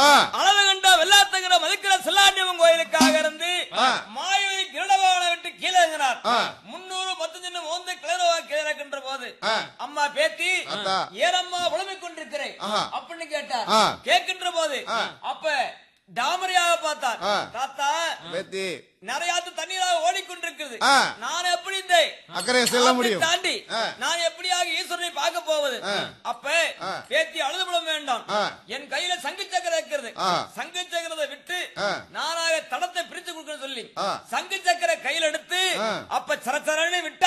ஆ. அளவு கண்ட வெள்ளாத்தங்கிற மதிக்கிற செல்லாண்டியம்மன் கோயிலுக்காக இருந்து ஆ. மாயவதி கிரடவாளை விட்டு கீழே இறங்கினார் ஆ. முன்னூறு பத்து சின்ன மோந்த கிளறவா கீழே இறக்கின்ற போது ஆ. அம்மா பேத்தி அத்தா. ஏனம்மா புலம்பிக் கொண்டிருக்கிறேன் ஆஹா. அப்படின்னு கேட்டார் ஆ. கேட்கின்ற போது ஆ. அப்ப டாமரியாக பார்த்தார் ஆ. தாத்தா பேத்தி நிறையாத்து தண்ணீராக ஓடிக்கொண்டிருக்கிறது ஆ. நான் எப்படி இந்த அக்கறையை செல்ல ஆற்றை முடியும் தாண்டி ஆ. நான் எப்படியாக ஈஸ்வரனை பார்க்க போவது ஆ. அப்ப ஆ. பேத்தி அழுதுபடம் வேண்டாம் ஆ. என் கையில சங்கு சக்கரம் இருக்கிறது ஆ. சங்கு சக்கரத்தை விட்டு ஆ. நானாக தடத்தை பிரித்து கொடுக்க சொல்லி ஆ. சங்கு சக்கர கையில் எடுத்து ஆ. அப்ப சரச்சரன்னு விட்டு